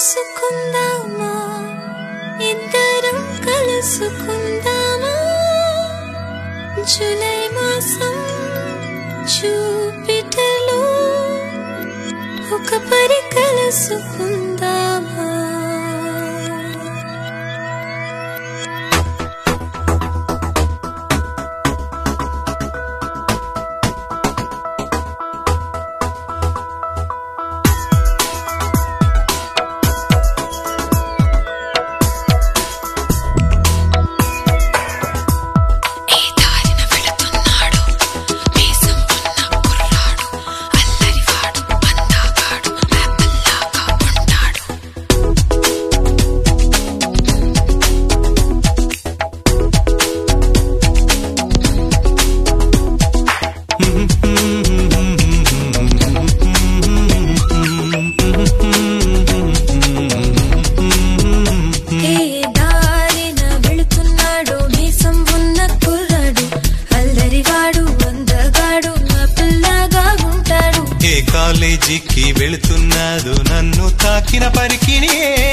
కలుసుకుందామా ఇద్దరం కలుసుకుందామా జూలై మాసం చూపిటలో ఒక పరి కలుసుకుందామా ఈ దారిన వెళుతున్నాడు మీసం ఉన్న కుర్రాడు అల్లరివాడు అందగాడు యాపిల్లాగా ఉంటాడు ఏ దారిన వెళుతున్నాడు మీసం ఉన్న కుర్రాడు అల్లరివాడు అందగాడు యాపిల్లాగా ఉంటాడు ఏ కాలేజీకి వెళుతున్నాదు నన్ను తాకిన పరికిణి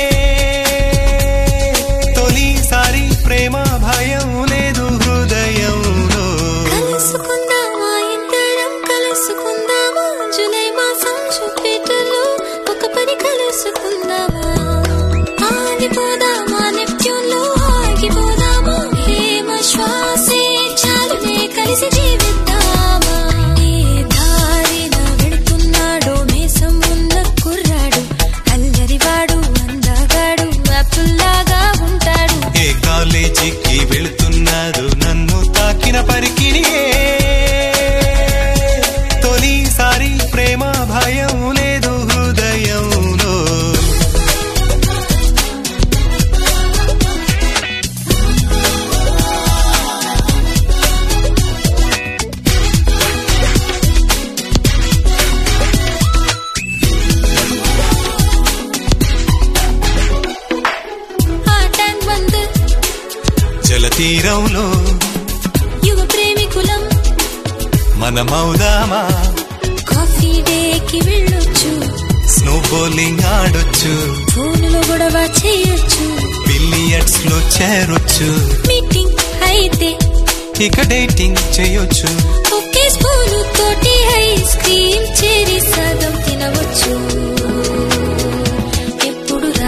తొలిసారి ప్రేమ భయం లేదు హృదయంలో కలుసుకుందామా ఇద్దరం కలుసుకుందామా జూలై మాసం చూపేటలో ఒక పని కలుసుకుందామా ఆగిపోదామా నెప్ట్యూన్లో ఆగిపోదామా హేమ శ్వాసే చాలునే కలిసి జీవిద్దామా ఏ దారిన వెళుతున్నాడో మీసం ఉన్న కుర్రాడు అల్లరివాడు అందగాడు యాపిల్లాగా ఉంటాడు ఏ కాలేజీకి వెళుతున్నాదు నన్ను తాకిన పరికిణి తొలిసారి ప్రేమ భయం లేదు హృదయంలో ఆ ట్యాంక్ బంద్ జలతీరంలో యువ ప్రేమికులం మనమౌదామా కాఫీ డేకి వెళ్ళొచ్చు స్నో బౌలింగ్ ఆడొచ్చు ఫోన్లో గొడవ చేయొచ్చు బిలియర్డ్స్ లో చేరొచ్చు మీటింగ్ అయితే ఇక డేటింగ్ చేయొచ్చు ఒకే స్పూను తోటి ఐస్ క్రీమ్ చేరి సగం తినవచ్చు ఎప్పుడు రా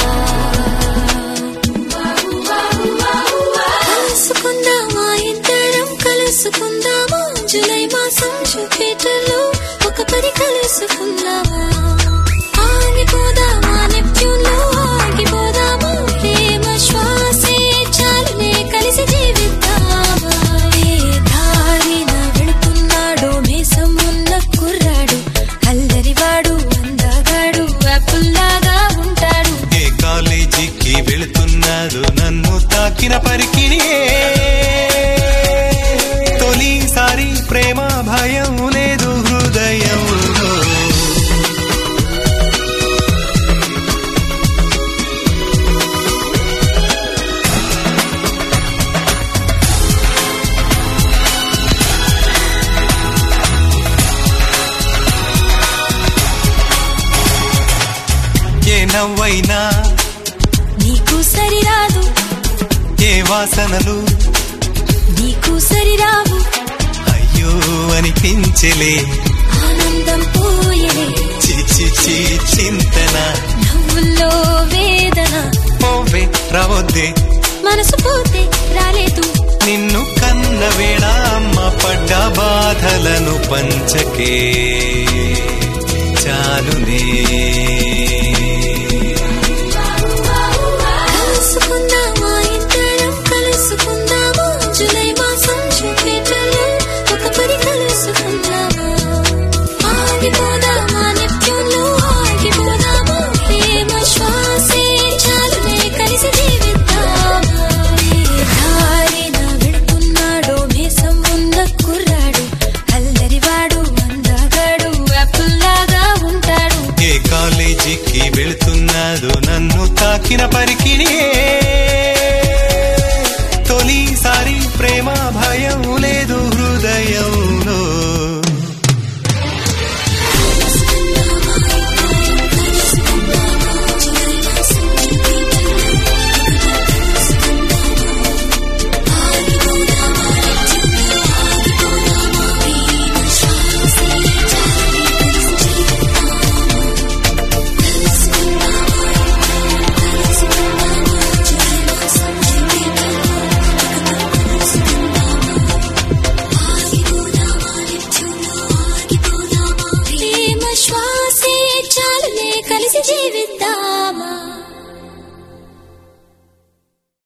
కలుసుకుందామా ఇద్దరం కలుసుకుందామా జూలై మాసం జూపిటర్లో ఒక పని కలుసుకుందామా ఆగిపోదామా నెప్ట్యూన్లో ఆగిపోదామా ప్రేమ శ్వాసే చాలునే కలిసి జీవిద్దామా ఏ దారిన వెళుతున్నాడో మీసం ఉన్న కుర్రాడు అల్లరివాడు అందగాడు యాపిల్లాగా ఉంటాడు ఏ కాలేజీకి వెళుతున్నాదు నన్ను తాకిన పరికిణి తొలిసారి ప్రేమ భయం లేదు హృదయంలో ఏ నవ్వైనా నీకు సరిరాదు ఏ వాసనలు నీకు సరిరావు అయ్యో అనిపించలే ఆనందం పోయలే చి చి చి చింతన నవ్వుల్లో వేదన పోవే రావద్దే మనసు పోతే రాలేదు నిన్ను కన్న వేళ అమ్మ పడ్డ బాధలను పంచకే చాలునే కలుసుకుందామా ఇద్దరం కలుసుకుందామా జూలై మాసం చూపేటలో ఒక పని కలుసుకుందామా ఆగిపోదామా నెప్ట్యూన్లో ఆగిపోదామా ప్రేమ శ్వాసే చాలునే కలిసి జీవిద్దామా ఏ దారిన వెళుతున్నాడో మీసం ఉన్న కుర్రాడు అల్లరివాడు అందగాడు యాపిల్లాగా ఉంటాడు ఏ కాలేజీకి వెళుతున్నాదు నన్ను తాకిన పరి